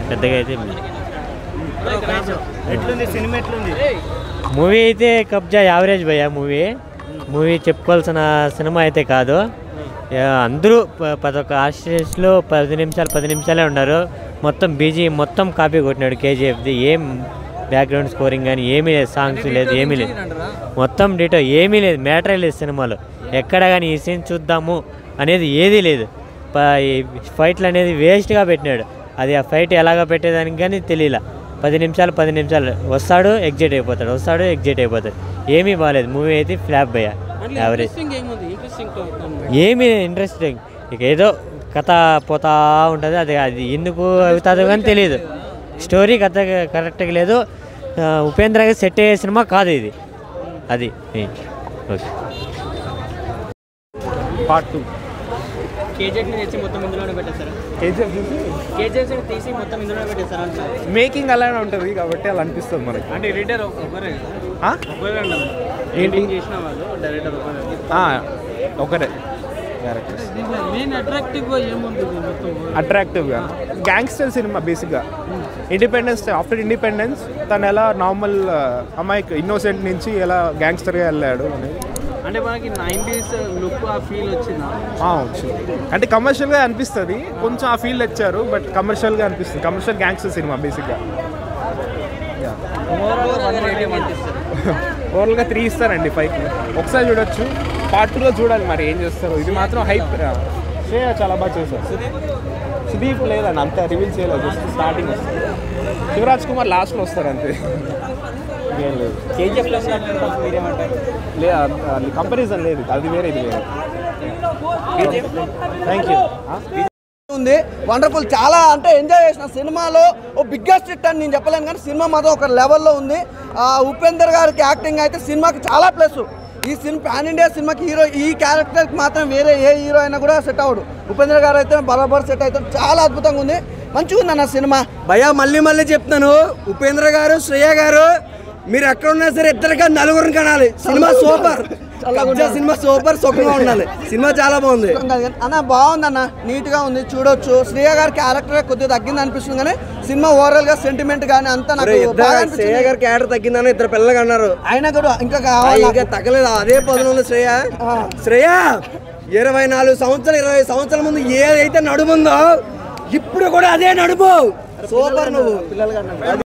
పెద్దగా అయితే ఏం లేదు. ఎట్లుంది సినిమా ఎట్లుంది మూవీ అయితే కబ్జా యావరేజ్ భయ్యా మూవీ మూవీ చెప్పుకోవాల్సిన సినిమా అయితే కాదు యా, అందరూ ప- పదొక ఆస్ట్రేలియస్లో పది నిమిషాలు పది నిమిషాలే ఉన్నారు మొత్తం బీజీ మొత్తం కాపీ కొట్టినాడు కేజీఎఫ్ది ఏం బ్యాక్గ్రౌండ్ స్కోరింగ్ కానీ ఏమీ లేదు సాంగ్స్ లేదు ఏమీ లేదు మొత్తం డీటో ఏమీ లేదు మ్యాటరే లేదు సినిమాలో ఎక్కడ కానీ ఈ సీన్ చూద్దాము అనేది ఏదీ లేదు ప- ఈ ఫైట్లు అనేది వేస్ట్గా పెట్టినాడు అది ఆ ఫైట్ ఎలాగ పెట్టేదానికి కానీ తెలియలే పది నిమిషాలు పది నిమిషాలు వస్తాడు ఎగ్జిట్ అయిపోతాడు వస్తాడు ఎగ్జిట్ అయిపోతాడు ఏమీ బాగాలేదు మూవీ అయితే ఫ్లాప్ భయ్యా యావరేజ్ ఏమీ ఇంట్రెస్టింగ్ ఇక ఏదో కథ పోతా ఉంటుంది అది అది ఎందుకు అవుతుందో కానీ తెలియదు స్టోరీ కథ కరెక్ట్గా లేదు ఆ, ఉపేంద్రకి సెట్ అయ్యే సినిమా కాదు ఇది అది main. Okay part two KGF తెచ్చి మొత్తం ఇందులోనే పెట్టేస్తారా కేజీఎఫ్ చూసి కేజీఎఫ్ తీసి మొత్తం ఇందులోనే పెట్టేస్తారా అంటున్నారు మేకింగ్ అలానే ఉంటుంది కాబట్టి అలా అనిపిస్తుంది మనకి అంటే ఎడిటర్ ఒకరే ఆ? ఒకరే అన్నారు ఏంటి? ఎడిటింగ్ చేసిన వాళ్ళు డైరెక్టర్ ఒకరే ఆ, ఒకరే క్యారెక్టర్స్ మెయిన్ అట్రాక్టివ్ ఏముంటుంది మొత్తం అట్రాక్టివ్గా గ్యాంగ్స్టర్ సినిమా బేసిక్గా ఇండిపెండెన్స్ ఆఫ్టర్ ఇండిపెండెన్స్ తను ఎలా నార్మల్ అమ్మాయికి ఇన్నోసెంట్ నుంచి ఎలా గ్యాంగ్స్టర్గా వెళ్ళాడు అనేది అంటే మనకి నైంటీస్ లుక్ ఆ ఫీల్ వచ్చిందా ఆ, వచ్చింది అంటే కమర్షియల్గా అనిపిస్తుంది కొంచెం ఆ ఫీల్ తెచ్చారు బట్ కమర్షియల్గా అనిపిస్తుంది కమర్షియల్ గ్యాంగ్స్టర్ సినిమా బేసిక్గా ఓవరాల్గా త్రీ ఇస్తారండి ఫైవ్కి ఒకసారి చూడొచ్చు పార్ట్ టూలో చూడాలి మరి ఏం చేస్తారు ఇది మాత్రం హైప్ శ్రేయ చాలా బాగా చేశారు సుదీప్ లేదండి అంత రివీల్ చేయలేదు జస్ట్ స్టార్టింగ్ వస్తుంది శివరాజ్ కుమార్ లాస్ట్లో వస్తారు అంతే ఏం లేదు కేజీఎఫ్ మీరేమంటారు లేదు కంపారిజన్ లేదు అది వేరే ఇది వేరే థ్యాంక్ యూ ఉంది వండర్ఫుల్ చాలా అంటే ఎంజాయ్ చేసిన సినిమాలో ఓ బిగ్గెస్ట్ హిట్ అని నేను చెప్పలేను కానీ సినిమా మాత్రం ఒక లెవెల్లో ఉంది ఆ, ఉపేందర్ గారికి యాక్టింగ్ అయితే సినిమాకి చాలా ప్లస్ ఈ సినిమా పాన్ ఇండియా సినిమాకి హీరో ఈ క్యారెక్టర్కి మాత్రం వేరే ఏ హీరో అయినా కూడా సెట్ అవ్వడు ఉపేంద్ర గారు అయితే బరాబర్ సెట్ అయితే చాలా అద్భుతంగా ఉంది మంచిగా ఉంది అన్న సినిమా భయ్యా మళ్ళీ మళ్ళీ చెప్తాను ఉపేంద్ర గారు శ్రేయ గారు మీరు ఎక్కడ ఉన్నా సరే ఇద్దరుగా నలుగురిని కనాలి సినిమా సూపర్ కబ్జా సినిమా సూపర్ సుఖంగా ఉండాలి సినిమా చాలా బాగుంది అన్న బాగుంది అన్న నీట్గా ఉంది చూడొచ్చు శ్రేయ గారి క్యారెక్టర్ కొద్దిగా తగ్గింది అనిపిస్తుంది కానీ సినిమా ఓవరాల్ గా సెంటిమెంట్ కానీ అంతా నాకు ఒరేయ్, బాగా ఇద్దరు అనిపించింది. శ్రేయ గారి క్యారెక్టర్ తగ్గిందని ఇద్దరు పిల్లలు అన్నారు అయినా కూడా ఇంకా ఆ, కావాలి ఇంకా తగ్గలేదు అదే పదులు ఉంది శ్రేయ శ్రేయ ఇరవై నాలుగు సంవత్సరాలు ఇరవై సంవత్సరాల ముందు ఏదైతే నడుముందో ఇప్పుడు కూడా అదే నడుపు సూపర్ నువ్వు